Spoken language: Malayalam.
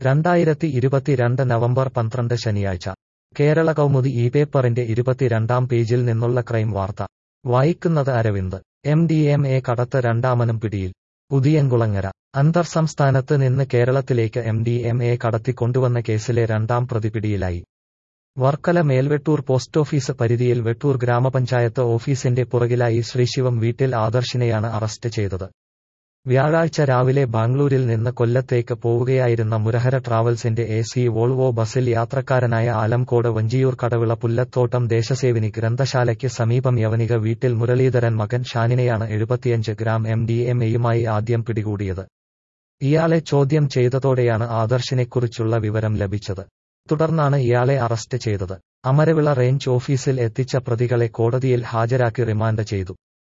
രണ്ടായിരത്തി ഇരുപത്തിരണ്ട് നവംബർ പന്ത്രണ്ട് ശനിയാഴ്ച കേരള കൗമുദി ഈ പേപ്പറിന്റെ ഇരുപത്തിരണ്ടാം പേജിൽ നിന്നുള്ള ക്രൈം വാർത്ത വായിക്കുന്നത് Aravind M D M A കടത്ത് രണ്ടാമനും പിടിയിൽ ഉദിയൻകുളങ്ങര അന്തർ സംസ്ഥാനത്ത് നിന്ന് കേരളത്തിലേക്ക് എം ഡി എം എ കടത്തിക്കൊണ്ടുവന്ന കേസിലെ രണ്ടാം പ്രതി പിടിയിലായി വർക്കല മേൽവെട്ടൂർ പോസ്റ്റ് ഓഫീസ് പരിധിയിൽ വെട്ടൂർ ഗ്രാമപഞ്ചായത്ത് ഓഫീസിന്റെ പുറകിലായി ശ്രീശിവം വീട്ടിൽ ആദർശിനെയാണ് അറസ്റ്റ് ചെയ്തത് വ്യാഴാഴ്ച രാവിലെ ബാംഗ്ലൂരിൽ നിന്ന് കൊല്ലത്തേക്ക് പോവുകയായിരുന്ന മുരഹര ട്രാവൽസിന്റെ എ സി വോൾവോ ബസിൽ യാത്രക്കാരനായ ആലംകോട് വഞ്ചിയൂർ കടവിള പുല്ലത്തോട്ടം ദേശസേവിനി ഗ്രന്ഥശാലയ്ക്ക് സമീപം യവനിക വീട്ടിൽ മുരളീധരൻ മകൻ ഷാനിനെയാണ് എഴുപത്തിയഞ്ച് ഗ്രാം എം ഡി എം എയുമായി ആദ്യം പിടികൂടിയത് ഇയാളെ ചോദ്യം ചെയ്തതോടെയാണ് ആദർശിനെക്കുറിച്ചുള്ള വിവരം ലഭിച്ചത് തുടർന്നാണ് ഇയാളെ അറസ്റ്റ് ചെയ്തത് അമരവിള റേഞ്ച് ഓഫീസിൽ എത്തിച്ച പ്രതികളെ കോടതിയിൽ ഹാജരാക്കി റിമാൻഡ് ചെയ്തു